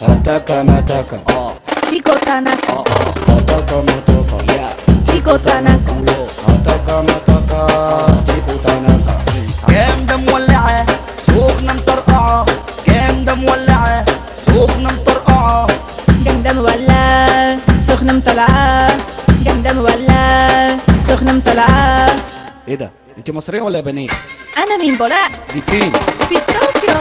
هتاكا متاكا Chico Tanaka, هتاكا متاكا Chico Tanaka, هتاكا متاكا تيكو تناسا جامدة مولعة سخنة مطرقعة جامدة مولعة سخنة مطرقعة جامدة مولعة سخنة مطلعة جامدة مولعة سخنة مطلعة ايه ده انت مصريه ولا يابانيه أنا من بولاق دي فين في طوكيو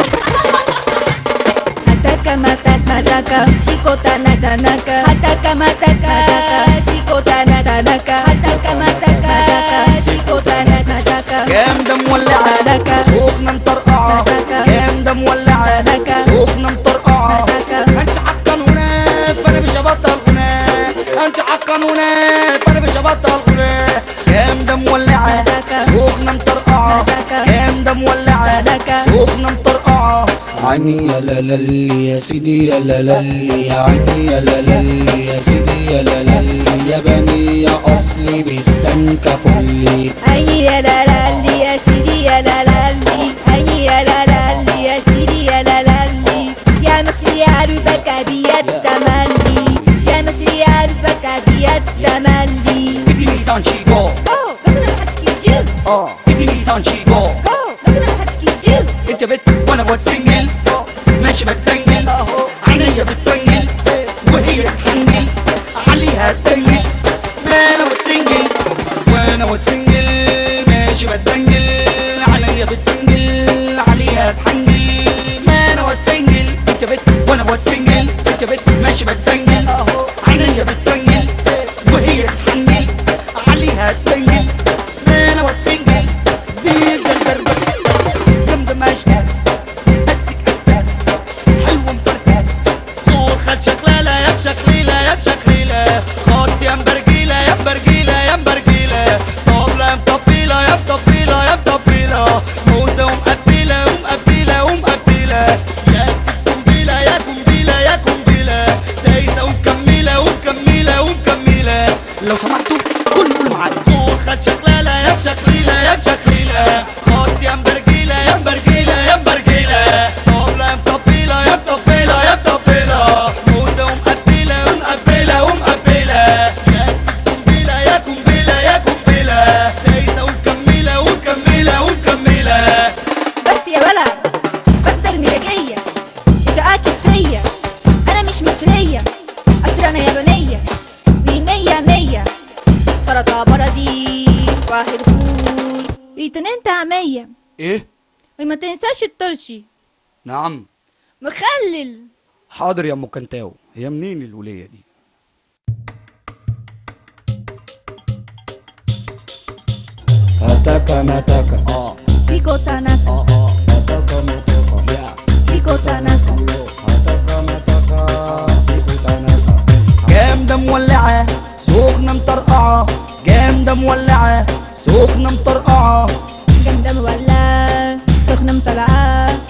Hataka mataka mataka Chico tanaka tanaka Hataka mataka Chico tanaka tanaka Hataka mataka Chico tanaka tanaka جامدة مولعة دكا. سخنة مطرقعة دكا. جامدة مولعة دكا. سخنة مطرقعة دكا. انت عالقانونات فانا مش هبطل غناء انت عالقانونات فانا مش هبطل غناء جامدة مولعة دكا. سخنة مطرقعة دكا. جامدة مولعة دكا. سخنة مطرقعة عيني يا لالي يا سيدي يا لالي يا عيني يا لالي يا سيدي يا لالي يا بني يا اصلي بالسمكة فلي أي يا لا لا لي يا سيدي يا لا لا لي أي يا لا لا لي يا سيدي يا لا لا لي يا مصري عارفك أبيات تملي يا مصري عارفك أبيات تملي اديني تانشيكو أوه لقنا الحشكي جو اه اديني تانشيكو أوه لقنا الحشكي جو انت بت وانا بوت سنجل ماشي بتنجل عينيا بتفنجل وهي تحنجل عليها تنجل ما انا بوت سنجل وانا بوت سنجل ماشي بتنجل عينيا بتفنجل عليها تحنجل ما انا بوت سنجل انت بت وانا بوت سنجل انت بت ماشي بتنجل عينيا بتفنجل وهي تحنجل عليها تنجل ما انا بوت سنجل زي الدربك جنب مجد استك استك حلو مفرتك صور خد شكلالة يا بشكليلة يا بشكليلة خد يا مبرجيلة يا مبرجيلة يا مبرجيلة طبلة يا مطبيلة يا مطبيلة يا مطبيلة موزة ومقبيلة ومقبيلة ومقبيلة يا قنبيلة يا قنبيلة يا قنبيلة دايسة ومكملة ومكملة ومكملة لو سمحتوا كل قول معايا صور خد شكلالة يا بشكليلة يا بشكليلة خد يا مبرجيلة يا مبرجيلة يا مبرجيلة طبلة يا مطبيلة يا مطبيلة يا مطبيلة موزة ومقبلة ومقبلة ومقبلة يا قنبلة يا قنبلة يا قنبلة دايسة ومكملة ومكملة ومكملة بس يا ولد بقدر مزاجية انت عاكس فيا انا مش مصرية اصل انا يابانية مين مية مية سلطة بلدي واحد فول واتنين طعمية ايه وما تنساش الترشي نعم مخلل حاضر يا ام كنتاو هي منين الولية دي هتاكا متاكا تشيكو تاناكا هتاكا متاكا تشيكو تاناكا هتاكا متاكا تيكو تناسا جامدة مولعة سخنة مطرقعة جامدة مولعة سخنة مطرقعة